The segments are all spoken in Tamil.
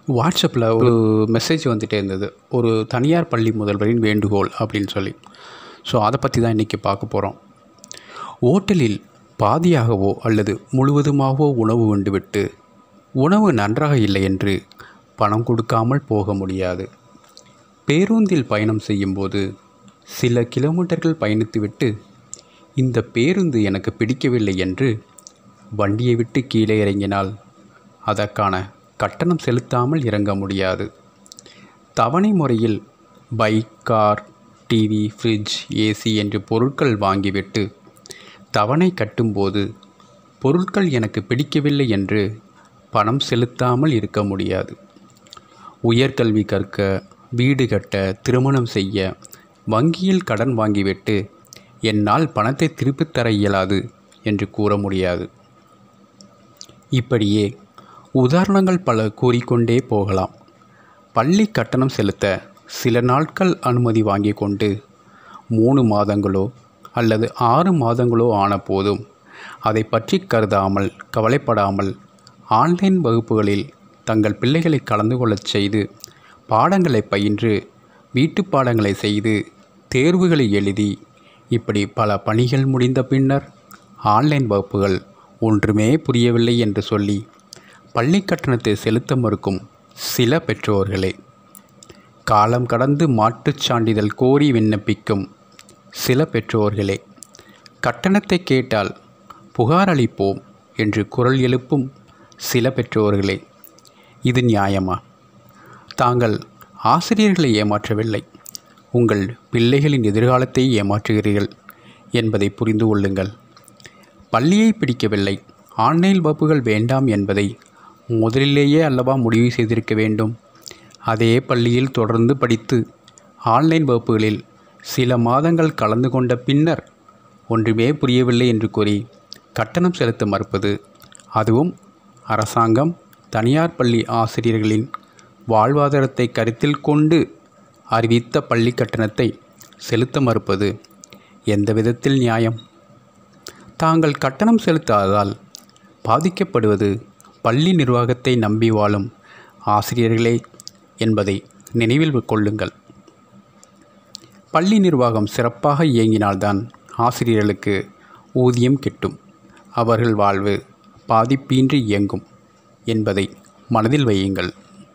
வாட்ஸ்அப்பில் ஒரு மெசேஜ் வந்துட்டே இருந்தது ஒரு தனியார் பள்ளி முதல்வரின் வேண்டுகோள் அப்படின்னு சொல்லி ஸோ அதை பற்றி தான் இன்றைக்கி பார்க்க போகிறோம் ஓட்டலில் பாதியாகவோ அல்லது முழுவதுமாகவோ உணவு உண்டுவிட்டு உணவு நன்றாக இல்லை என்று பணம் கொடுக்காமல் போக முடியாது பேருந்தில் பயணம் செய்யும்போது சில கிலோமீட்டர்கள் பயணித்துவிட்டு இந்த பேருந்து எனக்கு பிடிக்கவில்லை என்று வண்டியை விட்டு கீழே இறங்கினால் அதற்கான கட்டணம் செலுத்தாமல் இறங்க முடியாது தவணை முறையில் bike car TV fridge AC என்று பொருட்கள் வாங்கிவிட்டு தவணை கட்டும்போது பொருட்கள் எனக்கு பிடிக்கவில்லை என்று பணம் செலுத்தாமல் இருக்க முடியாது உயர்கல்வி கற்க வீடு கட்ட திருமணம் செய்ய வங்கியில் கடன் வாங்கிவிட்டு என்னால் பணத்தை திருப்பித் தர இயலாது என்று கூற முடியாது இப்படியே உதாரணங்கள் பல கூறிக்கொண்டே போகலாம் பள்ளி கட்டணம் செலுத்த சில நாட்கள் அனுமதி வாங்கி கொண்டு மூணு மாதங்களோ அல்லது ஆறு மாதங்களோ ஆன போதும் அதை பற்றி கருதாமல் கவலைப்படாமல் ஆன்லைன் வகுப்புகளில் தங்கள் பிள்ளைகளை கலந்து கொள்ளச் செய்து பாடங்களை பயின்று வீட்டு பாடங்களை செய்து தேர்வுகளை எழுதி இப்படி பல பணிகள் முடிந்த பின்னர் ஆன்லைன் வகுப்புகள் ஒன்றுமே புரியவில்லை என்று சொல்லி பள்ளி கட்டணத்தை செலுத்த மறுக்கும் சில பெற்றோர்களே காலம் கடந்து மாட்டுச் சான்றிதழ் கோரி விண்ணப்பிக்கும் சில பெற்றோர்களே கட்டணத்தை கேட்டால் புகார் அளிப்போம் என்று குரல் எழுப்பும் சில பெற்றோர்களே இது நியாயமா தாங்கள் ஆசிரியர்களை ஏமாற்றவில்லை உங்கள் பிள்ளைகளின் எதிர்காலத்தை ஏமாற்றுகிறீர்கள் என்பதை புரிந்து கொள்ளுங்கள் பள்ளியை பிடிக்கவில்லை ஆன்லைன் வகுப்புகள் வேண்டாம் என்பதை முதலிலேயே அல்லவா முடிவு செய்திருக்க வேண்டும் அதே பள்ளியில் தொடர்ந்து படித்து ஆன்லைன் வகுப்புகளில் சில மாதங்கள் கலந்து கொண்ட பின்னர் ஒன்றுமே புரியவில்லை என்று கூறி கட்டணம் செலுத்த மறுப்பது அதுவும் அரசாங்கம் தனியார் பள்ளி ஆசிரியர்களின் வாழ்வாதாரத்தை கருத்தில் கொண்டு அறிவித்த பள்ளி கட்டணத்தை செலுத்த மறுப்பது எந்த விதத்தில் நியாயம் தாங்கள் கட்டணம் செலுத்தாததால் பாதிக்கப்படுவது பள்ளி நிர்வாகத்தை நம்பி வாழும் ஆசிரியர்களே என்பதை நினைவில் கொள்ளுங்கள் பள்ளி நிர்வாகம் சிறப்பாக இயங்கினால்தான் ஆசிரியர்களுக்கு ஊதியம் கிட்டும் அவர்கள் வாழ்வு பாதிப்பின்றி இயங்கும் என்பதை மனதில் வையுங்கள்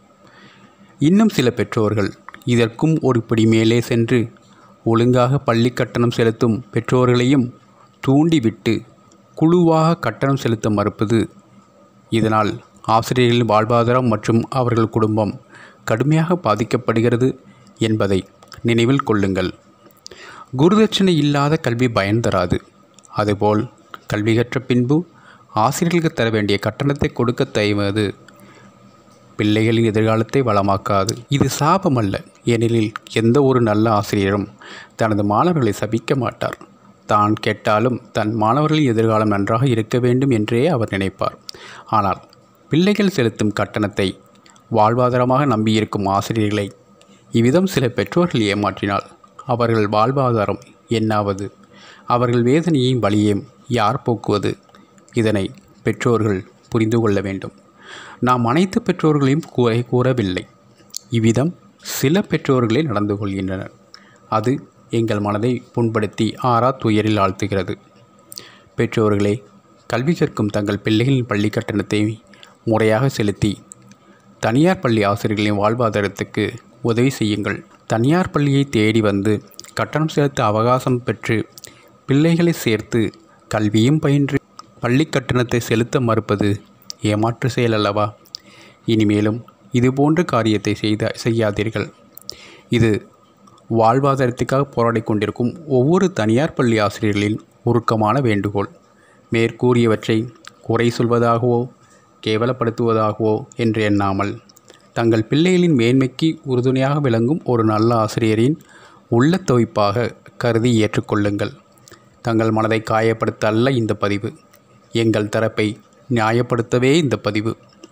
இன்னும் சில பெற்றோர்கள் இதற்கும் ஒரு படி மேலே சென்று ஒழுங்காக பள்ளி கட்டணம் செலுத்தும் பெற்றோர்களையும் தூண்டிவிட்டு குழுவாக கட்டணம் செலுத்த மறுப்பது இதனால் ஆசிரியர்களின் வாழ்வாதாரம் மற்றும் அவர்கள் குடும்பம் கடுமையாக பாதிக்கப்படுகிறது என்பதை நினைவில் கொள்ளுங்கள் குருதட்சணை இல்லாத கல்வி பயன் தராது அதுபோல் கல்வி கற்ற பின்பு ஆசிரியர்களுக்கு தர வேண்டிய கட்டணத்தை கொடுக்க தயவது பிள்ளைகளின் எதிர்காலத்தை வளமாக்காது இது சாபமல்ல ஏனெனில் எந்த ஒரு நல்ல ஆசிரியரும் தனது மாணவர்களை சபிக்க மாட்டார் தான் கேட்டாலும் தன் மாணவர்களின் எதிர்காலம் நன்றாக இருக்க வேண்டும் என்றே அவர் நினைப்பார் ஆனால் பிள்ளைகள் செலுத்தும் கட்டணத்தை வாழ்வாதாரமாக நம்பியிருக்கும் ஆசிரியர்களை இவ்விதம் சில பெற்றோர்கள் ஏமாற்றினால் அவர்கள் வாழ்வாதாரம் என்னாவது அவர்கள் வேதனையையும் வழியையும் யார் போக்குவது இதனை பெற்றோர்கள் புரிந்து கொள்ள வேண்டும் நாம் அனைத்து பெற்றோர்களையும் குறை கூறவில்லை இவ்விதம் சில பெற்றோர்களே நடந்து கொள்கின்றனர் அது எங்கள் மனதை புண்படுத்தி ஆறா துயரில் ஆழ்த்துகிறது பெற்றோர்களே கல்வி கற்கும் தங்கள் பிள்ளைகளின் பள்ளி கட்டணத்தை முறையாக செலுத்தி தனியார் பள்ளி ஆசிரியர்களின் வாழ்வாதாரத்துக்கு உதவி செய்யுங்கள் தனியார் பள்ளியை தேடி வந்து கட்டணம் செலுத்த அவகாசம் பெற்று பிள்ளைகளை சேர்த்து கல்வியும் பயின்று பள்ளி கட்டணத்தை செலுத்த மறுப்பது ஏமாற்று செயல் அல்லவா இனிமேலும் இதுபோன்ற காரியத்தை செய்த செய்யாதீர்கள் இது வாழ்வாதாரத்துக்காக போராடி கொண்டிருக்கும் ஒவ்வொரு தனியார் பள்ளி ஆசிரியர்களின் உருக்கமான வேண்டுகோள் மேற்கூறியவற்றை குறை சொல்வதாகவோ கேவலப்படுத்துவதாகவோ என்று எண்ணாமல் தங்கள் பிள்ளைகளின் மேன்மைக்கு உறுதுணையாக விளங்கும் ஒரு நல்ல ஆசிரியரின் உள்ள தொய்ப்பாக கருதி ஏற்றுக்கொள்ளுங்கள் தங்கள் மனதை காயப்படுத்த அல்ல இந்த பதிவு எங்கள் தரப்பை நியாயப்படுத்தவே இந்த பதிவு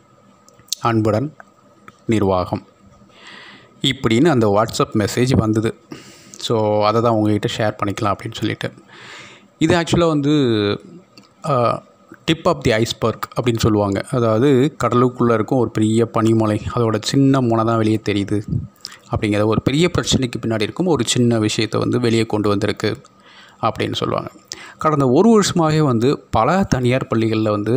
அன்புடன் நிர்வாகம் இப்படின்னு அந்த வாட்ஸ்அப் மெசேஜ் வந்தது ஸோ அதை தான் உங்ககிட்ட ஷேர் பண்ணிக்கலாம் அப்படின்னு சொல்லிட்டு இது ஆக்சுவலாக வந்து டிப் ஆஃப் தி ஐஸ்பர்க் அப்படின்னு சொல்லுவாங்க அதாவது கடலுக்குள்ளே இருக்கும் ஒரு பெரிய பனிமலை அதோட சின்ன முனை தான் வெளியே தெரியுது அப்படிங்கிற ஒரு பெரிய பிரச்சனைக்கு பின்னாடி இருக்கும் ஒரு சின்ன விஷயத்தை வந்து வெளியே கொண்டு வந்திருக்கு அப்படின்னு சொல்லுவாங்க கடந்த ஒரு வருஷமாகவே வந்து பல தனியார் பள்ளிகளில் வந்து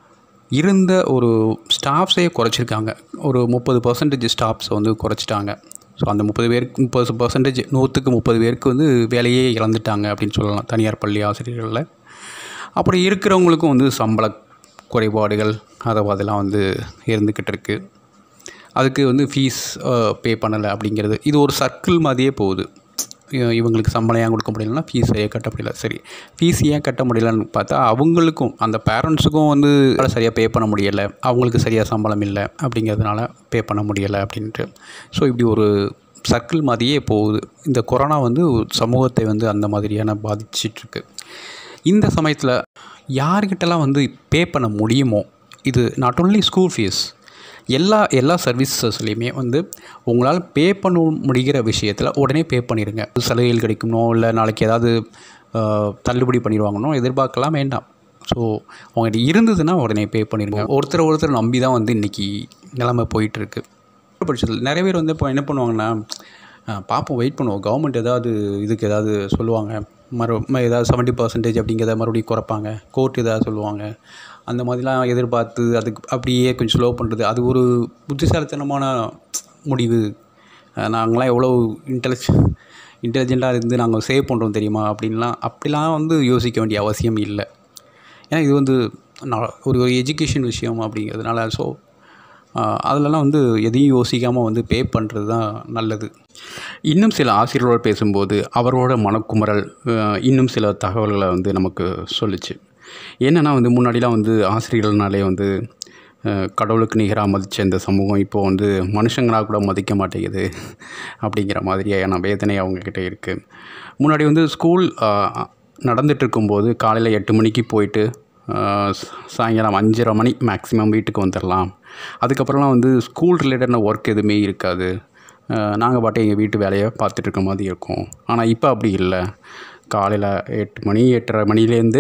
இருந்த ஒரு ஸ்டாஃப்ஸே குறைச்சிருக்காங்க ஒரு முப்பது பர்சன்டேஜ் ஸ்டாஃப்ஸை வந்து குறைச்சிட்டாங்க ஸோ அந்த முப்பது பேருக்கு முப்பது பர்சன்டேஜ் நூற்றுக்கு முப்பது பேருக்கு வந்து வேலையே இழந்துட்டாங்க அப்படின்னு சொல்லலாம் தனியார் பள்ளி ஆசிரியர்களில் அப்படி இருக்கிறவங்களுக்கும் வந்து சம்பள குறைபாடுகள் அதை அதெல்லாம் வந்து இருந்துக்கிட்டு இருக்குது அதுக்கு வந்து ஃபீஸ் பே பண்ணலை அப்படிங்கிறது இது ஒரு சர்க்கிள் மாதிரியே போகுது இ- இவங்களுக்கு சம்பளம் ஏன் கொடுக்க முடியலன்னா ஃபீஸ் ஏன் கட்ட முடியல சரி ஃபீஸ் ஏன் கட்ட முடியலன்னு பார்த்தா அவங்களுக்கும் அந்த பேரண்ட்ஸுக்கும் வந்து சரியாக பே பண்ண முடியலை அவங்களுக்கு சரியாக சம்பளம் இல்லை அப்படிங்கிறதுனால பே பண்ண முடியலை அப்படின்ட்டு ஸோ இப்படி ஒரு சர்க்கிள் மாதிரியே போகுது இந்த கொரோனா வந்து சமூகத்தை வந்து அந்த மாதிரியான பாதிச்சிட்ருக்கு இந்த சமயத்தில் யார்கிட்டலாம் வந்து பே பண்ண முடியுமோ இது நாட் only ஸ்கூல் ஃபீஸ் எல்லா எல்லா சர்வீசஸ்லையுமே வந்து உங்களால் பே பண்ண முடிகிற விஷயத்தில் உடனே பே பண்ணிடுங்க சலுகைகள் கிடைக்கணும் இல்லை நாளைக்கு ஏதாவது ஆஹ், தள்ளுபடி பண்ணிடுவாங்கன்னோ எதிர்பார்க்கலாம் வேண்டாம் ஸோ உங்கள்கிட்ட இருந்ததுன்னா உடனே பே பண்ணிடுங்க ஒருத்தர் ஒருத்தர் நம்பி தான் வந்து இன்றைக்கி நிலைமை போயிட்டுருக்கு பட்சத்தில் நிறைய பேர் வந்து இப்போ என்ன பண்ணுவாங்கன்னா ஆஹ், பார்ப்போம் வெயிட் பண்ணுவோம் கவர்மெண்ட் ஏதாவது இதுக்கு ஏதாவது சொல்லுவாங்க மறு ம- ஏதாவது செவன்ட்டி பர்சன்டேஜ் அப்படிங்கிறத மறுபடியும் குறைப்பாங்க கோர்ட் ஏதாவது சொல்லுவாங்க அந்த மாதிரிலாம் எதிர்பார்த்து அதுக்கு அப்படியே கொஞ்சம் ஸ்லோ பண்ணுறது அது ஒரு புத்திசாலித்தனமான முடிவு ஆஹ், நாங்களாம் எவ்வளோ இன்டெலிஜ் இன்டெலிஜென்ட்டாக இருந்து நாங்கள் சேவ் பண்ணுறோம் தெரியுமா அப்படின்லாம் அப்படிலாம் வந்து யோசிக்க வேண்டிய அவசியம் இல்லை ஏன்னா இது வந்து நான் ஒரு எஜுகேஷன் விஷயம் அப்படிங்கிறதுனால ஸோ அதிலலாம் வந்து எதையும் யோசிக்காமல் வந்து பே பண்ணுறது தான் நல்லது இன்னும் சில ஆசிரியர்களோடு பேசும்போது அவரோட மனக்குமரல் அஹ், இன்னும் சில தகவல்களை வந்து நமக்கு சொல்லுச்சு என்னென்னா வந்து முன்னாடிலாம் வந்து ஆசிரியர்கள்னாலே வந்து அஹ், கடவுளுக்கு நிகராக மதித்த இந்த சமூகம் இப்போது வந்து மனுஷங்களாக கூட மதிக்க மாட்டேங்குது அப்படிங்கிற மாதிரியான வேதனை அவங்கக்கிட்ட இருக்குது முன்னாடி வந்து ஸ்கூல் நடந்துட்டு இருக்கும்போது காலையில் எட்டு மணிக்கு போயிட்டு ஆஹ் ச- சாயங்காலம் அஞ்சரை மணி மேக்ஸிமம் வீட்டுக்கு வந்துடலாம் அதுக்கப்புறம்லாம் வந்து ஸ்கூல் ரிலேட்டடான ஒர்க் எதுவுமே இருக்காது நாங்கள் பாட்டு எங்கள் வீட்டு வேலையை பார்த்துட்டு இருக்க மாதிரி இருக்கும் ஆனால் இப்போ அப்படி இல்லை காலையில் எட்டு மணி எட்டரை மணிலேருந்து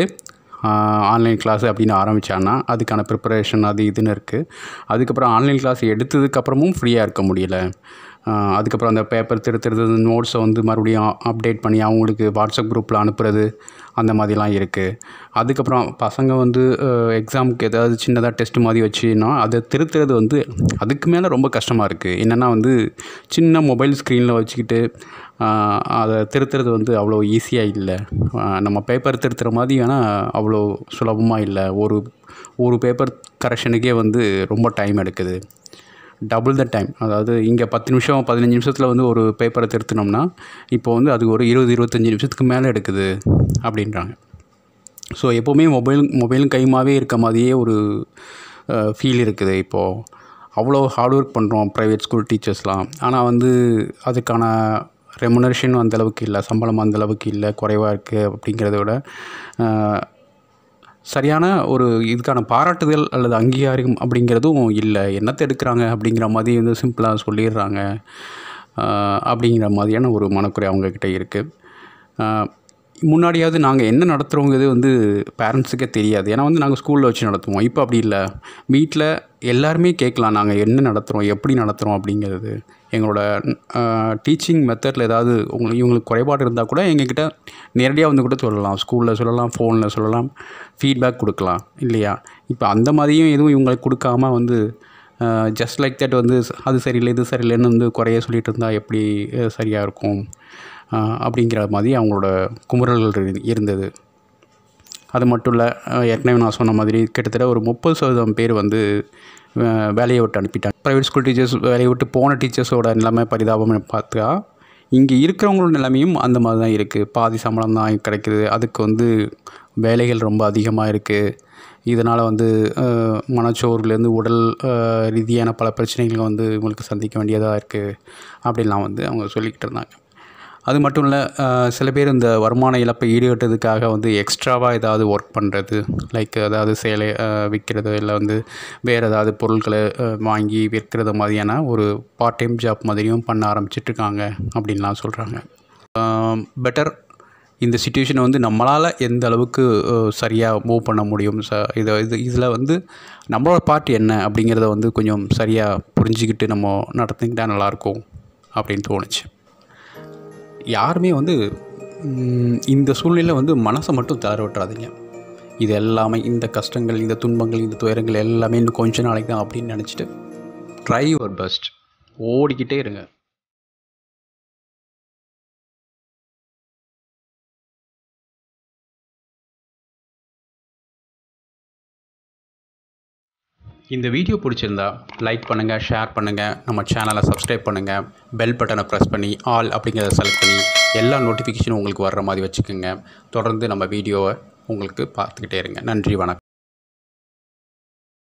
ஆன்லைன் கிளாஸ் அப்படின்னு ஆரம்பித்தான்னா அதுக்கான ப்ரிப்பரேஷன் அது இதுன்னு இருக்குது அதுக்கப்புறம் ஆன்லைன் கிளாஸ் எடுத்ததுக்கப்புறமும் ஃப்ரீயாக இருக்க முடியல ஆஹ் அதுக்கப்புறம் அந்த பேப்பர் திருத்துறது நோட்ஸை வந்து மறுபடியும் அப்டேட் பண்ணி அவங்களுக்கு வாட்ஸ்அப் குரூப்பில் அனுப்புறது அந்த மாதிரிலாம் இருக்குது அதுக்கப்புறம் பசங்க வந்து எக்ஸாமுக்கு ஏதாவது சின்னதாக டெஸ்ட் மாதிரி வச்சுன்னா அதை திருத்துறது வந்து அதுக்கு மேலே ரொம்ப கஷ்டமாக இருக்குது என்னென்னா வந்து சின்ன மொபைல் ஸ்க்ரீனில் வச்சுக்கிட்டு ஆஹ் அதை திருத்துறது வந்து அவ்வளோ ஈஸியாக இல்லை ஆஹ் நம்ம பேப்பர் திருத்துற மாதிரி ஆனால் அவ்வளோ சுலபமாக இல்லை ஒரு ஒரு பேப்பர் கரெக்ஷனுக்கே வந்து ரொம்ப டைம் எடுக்குது டபுள் த டைம் அதாவது இங்கே பத்து நிமிஷம் பதினஞ்சு நிமிஷத்தில் வந்து ஒரு பேப்பரை திருத்தினோம்னா இப்போ வந்து அது ஒரு இருபது இருபத்தஞ்சி நிமிஷத்துக்கு மேலே எடுக்குது அப்படின்றாங்க ஸோ எப்போவுமே மொபைல் மொபைலும் கைமாவே இருக்க மாதிரியே ஒரு ஃபீல் இருக்குது இப்போது அவ்வளோ ஹார்ட் ஒர்க் பண்ணுறோம் ப்ரைவேட் ஸ்கூல் டீச்சர்ஸ்லாம் ஆனால் வந்து அதுக்கான ரெமுனரேஷன் அந்தளவுக்கு இல்லை சம்பளம் அந்தளவுக்கு இல்லை குறைவாக இருக்குது அப்படிங்கிறத விட அஹ், சரியான ஒரு இதுக்கான பாராட்டுதல் அல்லது அங்கீகாரம் அப்படிங்கிறதும் இல்லை என்னத்தை எடுக்கிறாங்க அப்படிங்கிற மாதிரி வந்து சிம்பிளாக சொல்லிடுறாங்க ஆஹ் அப்படிங்கிற மாதிரியான ஒரு மனக்குறை அவங்கக்கிட்ட இருக்குது முன்னாடியாவது நாங்கள் என்ன நடத்துகிறோங்கிறது வந்து பேரண்ட்ஸுக்கே தெரியாது ஏன்னா வந்து நாங்கள் ஸ்கூலில் வச்சு நடத்துவோம் இப்போ அப்படி இல்லை வீட்டில் எல்லாருமே கேட்கலாம் நாங்கள் என்ன நடத்துகிறோம் எப்படி நடத்துகிறோம் அப்படிங்கிறது எங்களோட டீச்சிங் மெத்தடில் ஏதாவது உங்களுக்கு இவங்களுக்கு குறைபாடு இருந்தால் கூட எங்ககிட்ட நேரடியாக வந்து கூட சொல்லலாம் ஸ்கூலில் சொல்லலாம் ஃபோனில் சொல்லலாம் ஃபீட்பேக் கொடுக்கலாம் இல்லையா இப்போ அந்த மாதிரியும் எதுவும் இவங்களுக்கு கொடுக்காம வந்து ஜஸ்ட் லைக் தட் வந்து அது சரியில்லை இது சரியில்லைன்னு வந்து குறைய சொல்லிட்டு இருந்தால் எப்படி அஹ், சரியாக இருக்கும் அஹ், அப்படிங்கிற மாதிரி அவங்களோட குமுறல்கள் இரு- இருந்தது அது மட்டும் இல்லை ஏற்கனவே நான் சொன்ன மாதிரி கிட்டத்தட்ட ஒரு முப்பது சதவீதம் பேர் வந்து அஹ், வேலையை விட்டு அனுப்பிட்டாங்க ப்ரைவேட் ஸ்கூல் டீச்சர்ஸ் வேலையை விட்டு போன டீச்சர்ஸோட நிலைமை பரிதாபம் பார்த்தா இங்கே இருக்கிறவங்களோட நிலைமையும் அந்த மாதிரி தான் இருக்குது பாதி சம்பளம் தான் கிடைக்குது அதுக்கு வந்து வேலைகள் ரொம்ப அதிகமாக இருக்குது இதனால் வந்து அஹ், மனச்சோர்வுலேருந்து உடல் அஹ், ரீதியான பல பிரச்சனைகள் வந்து இவங்களுக்கு சந்திக்க வேண்டியதாக இருக்குது அப்படின்லாம் வந்து அவங்க சொல்லிக்கிட்டு இருந்தாங்க அது மட்டும் இல்லை சில பேர் இந்த வருமான இழப்பை ஈடுகட்டுறதுக்காக வந்து எக்ஸ்ட்ராவாக ஏதாவது ஒர்க் பண்ணுறது லைக் அதாவது சேலை அஹ், விற்கிறது இல்லை வந்து வேறு ஏதாவது பொருட்களை அஹ், வாங்கி விற்கிறது மாதிரியான ஒரு பார்ட் டைம் ஜாப் மாதிரியும் பண்ண ஆரம்பிச்சிட்ருக்காங்க அப்படின்லாம் சொல்கிறாங்க பெட்டர் இந்த சுச்சுவேஷனை வந்து நம்மளால் எந்த அளவுக்கு சரியாக மூவ் பண்ண முடியும் ச இதை இது இதில் வந்து நம்மளோட பார்ட் என்ன அப்படிங்கிறத வந்து கொஞ்சம் சரியாக புரிஞ்சுக்கிட்டு நம்ம நடத்திக்கிட்டால் நல்லாயிருக்கும் அப்படின்னு தோணுச்சு யாருமே வந்து ம், இந்த சூழ்நிலையில் வந்து மனசை மட்டும் தளர விட்டுறாதீங்க இது எல்லாமே இந்த கஷ்டங்கள் இந்த துன்பங்கள் இந்த துயரங்கள் எல்லாமே இன்னும் கொஞ்ச நாளைக்கு தான் அப்படின்னு நினச்சிட்டு ட்ரை யுவர் பெஸ்ட் ஓடிக்கிட்டே இருங்க இந்த வீடியோ பிடிச்சிருந்தா லைக் பண்ணுங்கள் ஷேர் பண்ணுங்கள் நம்ம சேனலை சப்ஸ்கிரைப் பண்ணுங்கள் பெல் பட்டனை ப்ரெஸ் பண்ணி ஆல் அப்படிங்கிறத செலக்ட் பண்ணி எல்லா நோட்டிஃபிகேஷனும் உங்களுக்கு வர்ற மாதிரி வச்சுக்கோங்க தொடர்ந்து நம்ம வீடியோவை உங்களுக்கு பார்த்துக்கிட்டே இருங்க நன்றி வணக்கம்